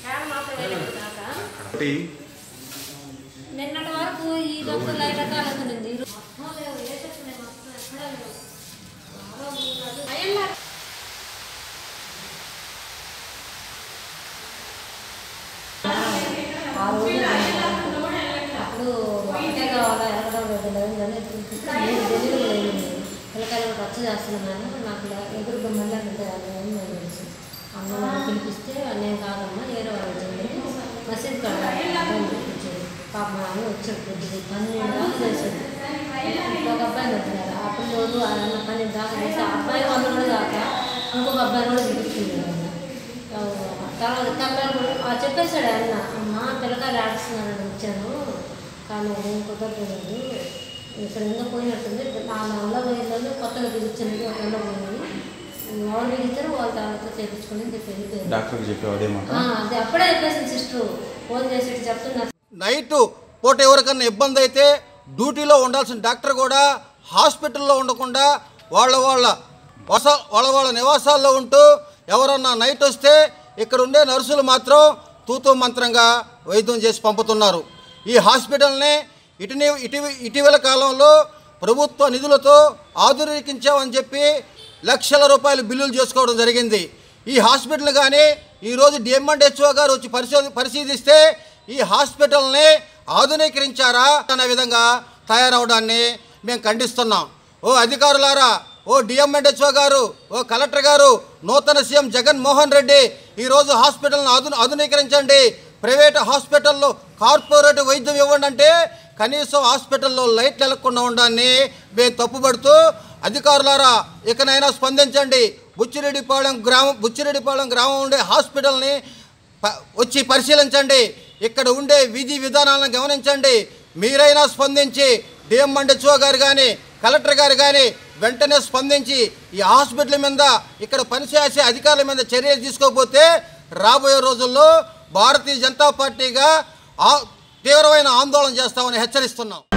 Fan మాత్రం వేయలేదు కాక ఒకటి నిన్నటి వరకు ఈ దొంగ లైట్ కాలేదు మొత్తం లేవు వేసేస్తున్నాయి మొత్తం ఎక్కడా లేవు బాగా ఉన్నది. అయ్యల్లా. ఆ రోజు అప్పుడు ఒకటే కావాలా ఎరగడం లేదు లేదు అని నేను డెలివరీ లేదు పిల్లకాయలు కూడా రచ్చ చేస్తున్నాను నాకు ఎదురుగా మళ్ళీ అంటే అని నేను తెలుసు అమ్మ పిలిపిస్తే నేను కాదమ్మా వేరే వాళ్ళు వచ్చింది మసీద్ కాడ అబ్బాయిని పిలిపించాడు పాప మా అమ్మ వచ్చాడు కొద్దిగా పన్నెండు దాకా చేశాడు ఒక అబ్బాయిని వచ్చినారు ఆ పిల్లోడు ఆ అన్న పన్నెండు దాకా చేసి ఆ అబ్బాయి వాళ్ళు కూడా కాక ఇంకొక అబ్బాయి కూడా పిలిపించింది తర్వాత కబ్బాయిలు కూడా ఆ చెప్పేశాడు అన్న అమ్మ పిల్లకాయలు ఆడిస్తున్నారని వచ్చాను కానీ అదేం కుదరలేదు ఇక్కడ ఇంకా పోయినట్టుంది నా నల్ల పోయిందని కొత్తగా పిలిచింది ఒక నెల పోయింది ఎవరు పిలిచారు వాళ్ళ తర్వాత చేయించుకుని చెప్పి వెళ్ళిపోయారు డాక్టర్కి చెప్పావు అదే మాట ఆ, అది అప్పుడే చెప్పేసింది సిస్టర్ ఫోన్ చేసి చెప్తున్నారు నైట్ పూట ఎవరికన్నా ఇబ్బంది అయితే డ్యూటీలో ఉండాల్సిన డాక్టర్ కూడా హాస్పిటల్లో ఉండకుండా వాళ్ళ వాళ్ళ వస వాళ్ళ వాళ్ళ నివాసాల్లో ఉంటూ ఎవరన్నా నైట్ వస్తే ఇక్కడ ఉండే నర్సులు మాత్రం తూతూ మంత్రంగా వైద్యం చేసి పంపుతున్నారు ఈ హాస్పిటల్ని ఇటీని ఇటీ ఇటీవల కాలంలో ప్రభుత్వ నిధులతో ఆధునీకరించామని చెప్పి లక్షల రూపాయలు బిల్లులు చేసుకోవడం జరిగింది ఈ హాస్పిటల్ కానీ ఈరోజు డిఎంఎండ్హెచ్ఓ గారు వచ్చి పరిశోధ పరిశీలిస్తే ఈ హాస్పిటల్ని ఆధునీకరించారా అనే విధంగా తయారవడాన్ని మేము ఖండిస్తున్నాం ఓ అధికారులారా ఓ డిఎంఎండ్హెచ్ఓ గారు ఓ కలెక్టర్ గారు నూతన సీఎం జగన్మోహన్ రెడ్డి ఈరోజు హాస్పిటల్ని ఆధు ఆధునీకరించండి ప్రైవేట్ హాస్పిటల్లో కార్పొరేట్ వైద్యం ఇవ్వండి అంటే కనీసం హాస్పిటల్లో లైట్లు వెలగకుండా ఉండడాన్ని మేము తప్పుపడుతూ అధికారులారా ఇకనైనా స్పందించండి బుచ్చిరెడ్డిపాళెం గ్రామం బుచ్చిరెడ్డిపాళెం గ్రామం ఉండే హాస్పిటల్ని ప- వచ్చి పరిశీలించండి ఇక్కడ ఉండే విధి విధానాలను గమనించండి మీరైనా స్పందించి డిఎంఎండ్హెచ్ఓ గారు కానీ కలెక్టర్ గారు కానీ వెంటనే స్పందించి ఈ హాస్పిటల్ మీద ఇక్కడ పనిచేసే అధికారుల మీద చర్యలు తీసుకోకపోతే రాబోయే రోజుల్లో భారతీయ జనతా పార్టీగా ఆ- తీవ్రమైన ఆందోళన చేస్తామని హెచ్చరిస్తున్నాం